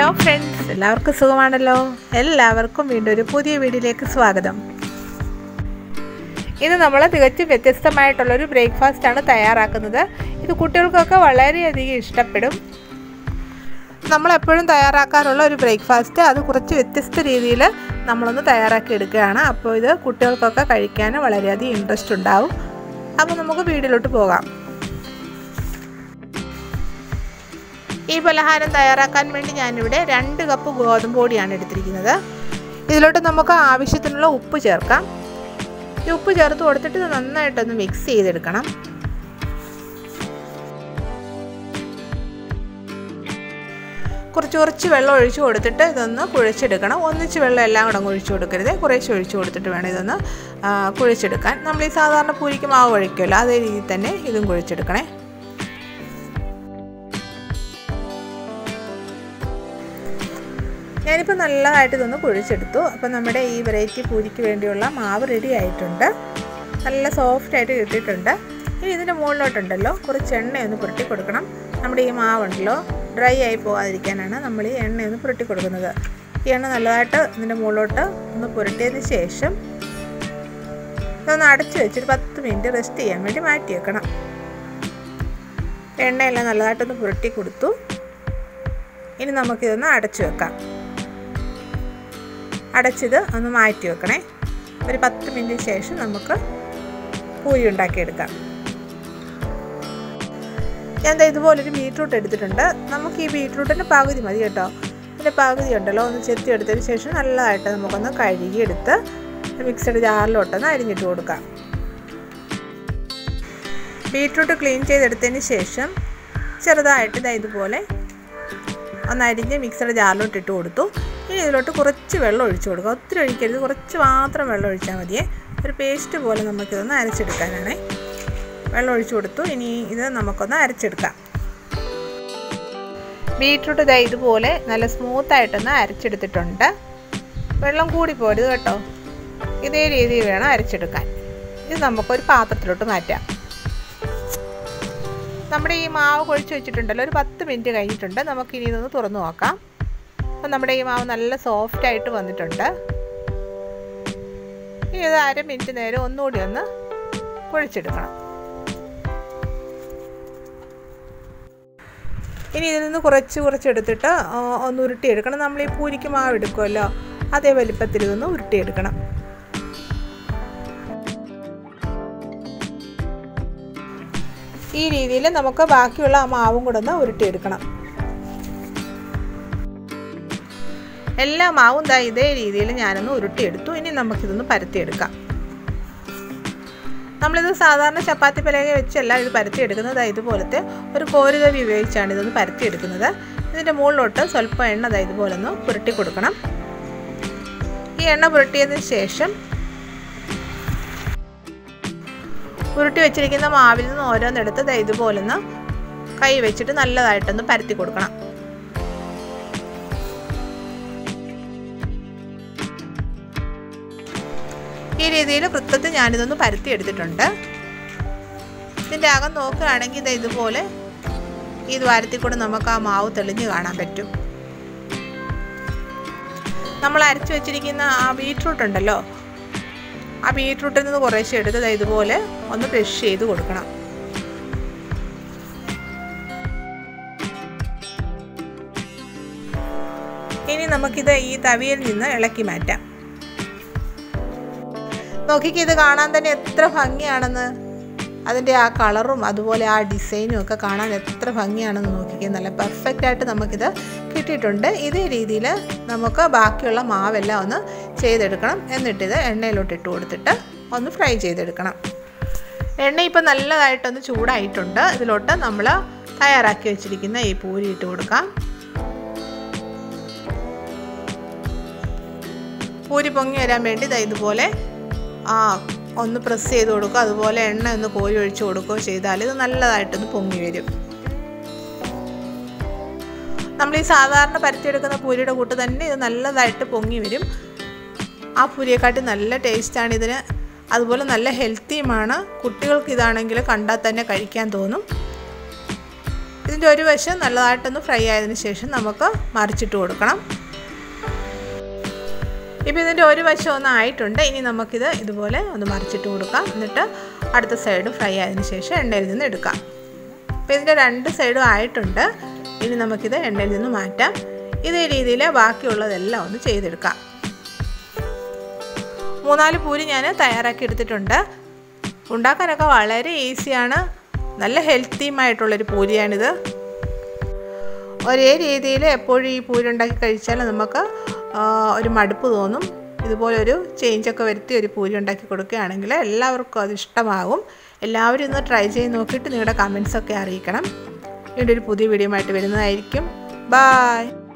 hello friends എല്ലാവർക്കും സുഖമാണല്ലോ എല്ലാവർക്കും വീണ്ടും ഒരു പുതിയ വീഡിയോയിലേക്ക് സ്വാഗതം ഇത് നമ്മൾ തികച്ചും വ്യത്യസ്തമായിട്ടുള്ളൊരു ബ്രേക്ക്ഫാസ്റ്റാണ് തയ്യാറാക്കുന്നത് ഇത് കുട്ടികൾക്കൊക്കെ വളരെയധികം ഇഷ്ടപ്പെടും നമ്മളെപ്പോഴും തയ്യാറാക്കാറുള്ള ഒരു ബ്രേക്ക്ഫാസ്റ്റ് അത് കുറച്ച് വ്യത്യസ്ത രീതിയിൽ നമ്മളൊന്ന് തയ്യാറാക്കി എടുക്കുകയാണ് അപ്പോൾ ഇത് കുട്ടികൾക്കൊക്കെ കഴിക്കാൻ വളരെയധികം ഇൻട്രസ്റ്റ് ഉണ്ടാവും അപ്പോൾ നമുക്ക് വീഡിയോയിലോട്ട് പോകാം ഈ പലഹാരം തയ്യാറാക്കാൻ വേണ്ടി ഞാനിവിടെ രണ്ട് കപ്പ് ഗോതമ്പ് പൊടിയാണ് എടുത്തിരിക്കുന്നത് ഇതിലോട്ട് നമുക്ക് ആവശ്യത്തിനുള്ള ഉപ്പ് ചേർക്കാം ഈ ഉപ്പ് ചേർത്ത് കൊടുത്തിട്ട് ഇത് നന്നായിട്ടൊന്ന് മിക്സ് ചെയ്തെടുക്കണം കുറച്ച് കുറച്ച് വെള്ളം ഒഴിച്ചു കൊടുത്തിട്ട് ഇതൊന്ന് കുഴച്ചെടുക്കണം ഒന്നിച്ച് വെള്ളം എല്ലാം കൂടെ അങ്ങ് ഒഴിച്ചു കൊടുക്കരുത് കുറേശ്ശെ ഒഴിച്ചു കൊടുത്തിട്ട് വേണം ഇതൊന്ന് കുഴച്ചെടുക്കാൻ നമ്മൾ ഈ സാധാരണ പൂരിക്ക് മാവ് ഒഴിക്കുമല്ലോ അതേ രീതിയിൽ തന്നെ ഇതും കുഴച്ചെടുക്കണേ ഞാനിപ്പോൾ നല്ലതായിട്ട് ഇതൊന്ന് കുഴിച്ചെടുത്തു അപ്പോൾ നമ്മുടെ ഈ വെറൈറ്റി പൂരിക്ക് വേണ്ടിയുള്ള മാവ് റെഡി ആയിട്ടുണ്ട് നല്ല സോഫ്റ്റായിട്ട് കിട്ടിയിട്ടുണ്ട് ഇനി ഇതിൻ്റെ മുകളിലോട്ടുണ്ടല്ലോ കുറച്ച് എണ്ണയൊന്ന് പുരട്ടി കൊടുക്കണം നമ്മുടെ ഈ മാവുണ്ടല്ലോ ഡ്രൈ ആയി പോകാതിരിക്കാനാണ് നമ്മൾ ഈ എണ്ണയൊന്ന് പുരട്ടി കൊടുക്കുന്നത് ഈ എണ്ണ നല്ലതായിട്ട് ഇതിൻ്റെ മുകളിലോട്ട് ഒന്ന് പുരട്ടിയതിന് ശേഷം ഇതൊന്ന് അടച്ച് വെച്ചിട്ട് പത്ത് മിനിറ്റ് റെസ്റ്റ് ചെയ്യാൻ വേണ്ടി മാറ്റി വെക്കണം എണ്ണയെല്ലാം നല്ലതായിട്ടൊന്ന് പുരട്ടി കൊടുത്തു ഇനി നമുക്കിതൊന്ന് അടച്ചു വെക്കാം അടച്ചത് ഒന്ന് മാറ്റി വെക്കണേ ഒരു പത്ത് മിനിറ്റിന് ശേഷം നമുക്ക് പൂരി ഉണ്ടാക്കിയെടുക്കാം ഞാൻ ഇതുപോലൊരു ബീട്രൂട്ട് എടുത്തിട്ടുണ്ട് നമുക്ക് ഈ ബീട്രൂട്ടിൻ്റെ പകുതി മതി കേട്ടോ ഇതിൻ്റെ പകുതി ഉണ്ടല്ലോ ഒന്ന് ചെത്തി എടുത്തതിന് ശേഷം നല്ലതായിട്ട് നമുക്കൊന്ന് കഴുകിയെടുത്ത് മിക്സഡ് ജാറിലോട്ടൊന്ന് അരിഞ്ഞിട്ട് കൊടുക്കാം ബീട്രൂട്ട് ക്ലീൻ ചെയ്തെടുത്തതിന് ശേഷം ചെറുതായിട്ട് ഇതാ ഇതുപോലെ ഒന്ന് അരിഞ്ഞ് മിക്സഡ് ജാറിലോട്ട് ഇട്ട് കൊടുത്തു ഇനി ഇതിലോട്ട് കുറച്ച് വെള്ളം ഒഴിച്ചു കൊടുക്കുക ഒത്തിരി ഒഴിക്കരുത് കുറച്ച് മാത്രം വെള്ളം ഒഴിച്ചാൽ മതിയേ ഒരു പേസ്റ്റ് പോലെ നമുക്കിതൊന്ന് അരച്ചെടുക്കാനാണ് വെള്ളം ഒഴിച്ചു കൊടുത്തു ഇനി ഇത് നമുക്കൊന്ന് അരച്ചെടുക്കാം ബീട്രൂട്ട് ഇതാ ഇതുപോലെ നല്ല സ്മൂത്തായിട്ടൊന്ന് അരച്ചെടുത്തിട്ടുണ്ട് വെള്ളം കൂടി പോരുത് കേട്ടോ ഇതേ രീതിയിൽ വേണം അരച്ചെടുക്കാൻ ഇത് നമുക്കൊരു പാത്രത്തിലോട്ട് മാറ്റാം നമ്മുടെ ഈ മാവ് കുഴിച്ച് വെച്ചിട്ടുണ്ടല്ലോ ഒരു പത്ത് മിനിറ്റ് കഴിഞ്ഞിട്ടുണ്ട് നമുക്കിനി ഇതൊന്ന് തുറന്നു നോക്കാം അപ്പം നമ്മുടെ ഈ മാവ് നല്ല സോഫ്റ്റ് ആയിട്ട് വന്നിട്ടുണ്ട് ഇനി ഇത് അര മിനിറ്റ് നേരം ഒന്നുകൂടി ഒന്ന് കുഴിച്ചെടുക്കണം ഇനി ഇതിൽ നിന്ന് കുറച്ച് കുറച്ചെടുത്തിട്ട് ഒന്ന് ഉരുട്ടിയെടുക്കണം നമ്മൾ ഈ പൂരിക്ക് മാവ് എടുക്കുമല്ലോ അതേ വലിപ്പത്തിൽ ഇതൊന്ന് ഉരുട്ടിയെടുക്കണം ഈ രീതിയിൽ നമുക്ക് ബാക്കിയുള്ള ആ മാവും കൂടെ ഒന്ന് ഉരുട്ടിയെടുക്കണം എല്ലാ മാവും ദാ ഇതേ രീതിയിൽ ഞാനൊന്ന് ഉരുട്ടിയെടുത്തു ഇനി നമുക്കിതൊന്ന് പരത്തിയെടുക്കാം നമ്മളിത് സാധാരണ ചപ്പാത്തി പലക വെച്ചല്ല ഇത് പരത്തിയെടുക്കുന്നത് ഇതുപോലത്തെ ഒരു കോരുതവി ഉപയോഗിച്ചാണ് ഇതൊന്ന് പരത്തിയെടുക്കുന്നത് ഇതിൻ്റെ മുകളിലോട്ട് സ്വല്പം എണ്ണ ദാ ഇതുപോലെ ഒന്ന് പുരട്ടി കൊടുക്കണം ഈ എണ്ണ പുരട്ടിയതിന് ശേഷം ഉരുട്ടി വെച്ചിരിക്കുന്ന മാവിൽ നിന്ന് ഓരോന്നെടുത്ത് ദാ ഇതുപോലൊന്ന് കൈ വെച്ചിട്ട് നല്ലതായിട്ടൊന്ന് പരത്തി കൊടുക്കണം ഈ രീതിയിൽ വൃത്തത്തിൽ ഞാനിതൊന്ന് പരത്തി എടുത്തിട്ടുണ്ട് ഇതിൻ്റെ അകം നോക്കുകയാണെങ്കിൽ ഇത് ഇതുപോലെ ഈ ദ്വാരത്തിൽ കൂടെ നമുക്ക് ആ മാവ് തെളിഞ്ഞ് കാണാൻ പറ്റും നമ്മൾ അരച്ചു വെച്ചിരിക്കുന്ന ആ ബീട്രൂട്ട് ഉണ്ടല്ലോ ആ ബീട്രൂട്ടിൽ നിന്ന് കുറേശ്ശെ എടുത്ത് ഇതുപോലെ ഒന്ന് ബ്രഷ് ചെയ്ത് കൊടുക്കണം ഇനി നമുക്കിത് ഈ തവിയിൽ നിന്ന് ഇളക്കി മാറ്റാം നോക്കിക്ക് ഇത് കാണാൻ തന്നെ എത്ര ഭംഗിയാണെന്ന് അതിൻ്റെ ആ കളറും അതുപോലെ ആ ഡിസൈനും ഒക്കെ കാണാൻ എത്ര ഭംഗിയാണെന്ന് നോക്കിക്കുക നല്ല പെർഫെക്റ്റ് ആയിട്ട് നമുക്കിത് കിട്ടിയിട്ടുണ്ട് ഇതേ രീതിയിൽ നമുക്ക് ബാക്കിയുള്ള മാവെല്ലാം ഒന്ന് ചെയ്തെടുക്കണം എന്നിട്ടിത് എണ്ണയിലോട്ട് ഇട്ട് കൊടുത്തിട്ട് ഒന്ന് ഫ്രൈ ചെയ്തെടുക്കണം എണ്ണ ഇപ്പോൾ നല്ലതായിട്ടൊന്ന് ചൂടായിട്ടുണ്ട് ഇതിലോട്ട് നമ്മൾ തയ്യാറാക്കി വെച്ചിരിക്കുന്ന ഈ പൂരി ഇട്ട് കൊടുക്കാം പൂരി പൊങ്ങി വരാൻ വേണ്ടി ഇതുപോലെ ആ ഒന്ന് പ്രസ് ചെയ്ത് കൊടുക്കുക അതുപോലെ എണ്ണ ഒന്ന് കോരി ഒഴിച്ച് കൊടുക്കുകയോ ചെയ്താൽ ഇത് നല്ലതായിട്ടൊന്ന് പൊങ്ങി വരും നമ്മൾ ഈ സാധാരണ പരത്തിയെടുക്കുന്ന പൂരിയുടെ കൂട്ട് തന്നെ ഇത് നല്ലതായിട്ട് പൊങ്ങി വരും ആ പൂരിയെക്കാട്ടി നല്ല ടേസ്റ്റാണ് ഇതിന് അതുപോലെ നല്ല ഹെൽത്തിയുമാണ് കുട്ടികൾക്ക് ഇതാണെങ്കിൽ കണ്ടാൽ തന്നെ കഴിക്കാൻ തോന്നും ഇത് ഇതിൻ്റെ ഒരു വശം നല്ലതായിട്ടൊന്ന് ഫ്രൈ ആയതിനു ശേഷം നമുക്ക് മറിച്ചിട്ട് കൊടുക്കണം ഇപ്പോൾ ഇതിൻ്റെ ഒരു വശം ഒന്ന് ആയിട്ടുണ്ട് ഇനി നമുക്കിത് ഇതുപോലെ ഒന്ന് മറിച്ചിട്ട് കൊടുക്കാം എന്നിട്ട് അടുത്ത സൈഡ് ഫ്രൈ ആയതിനു ശേഷം എണ്ണയിൽ നിന്ന് എടുക്കാം അപ്പോൾ ഇതിൻ്റെ രണ്ട് സൈഡും ആയിട്ടുണ്ട് ഇനി നമുക്കിത് എണ്ണയിൽ നിന്ന് മാറ്റാം ഇതേ രീതിയിൽ ബാക്കിയുള്ളതെല്ലാം ഒന്ന് ചെയ്തെടുക്കാം മൂന്നാല് പൂരി ഞാൻ തയ്യാറാക്കി എടുത്തിട്ടുണ്ട് ഉണ്ടാക്കാനൊക്കെ വളരെ ഈസിയാണ് നല്ല ഹെൽത്തിയുമായിട്ടുള്ളൊരു പൂരിയാണിത് ഒരേ രീതിയിൽ എപ്പോഴും ഈ പൂരി ഉണ്ടാക്കി കഴിച്ചാൽ നമുക്ക് ഒരു മടുപ്പ് തോന്നും ഇതുപോലൊരു ചേഞ്ചൊക്കെ വരുത്തി ഒരു പൂരി ഉണ്ടാക്കി കൊടുക്കുകയാണെങ്കിൽ എല്ലാവർക്കും അത് ഇഷ്ടമാകും എല്ലാവരും ഇന്ന് ട്രൈ ചെയ്ത് നോക്കിയിട്ട് നിങ്ങളുടെ കമൻസൊക്കെ അറിയിക്കണം വീണ്ടും ഒരു പുതിയ വീഡിയോ ആയിട്ട് വരുന്നതായിരിക്കും ബായ്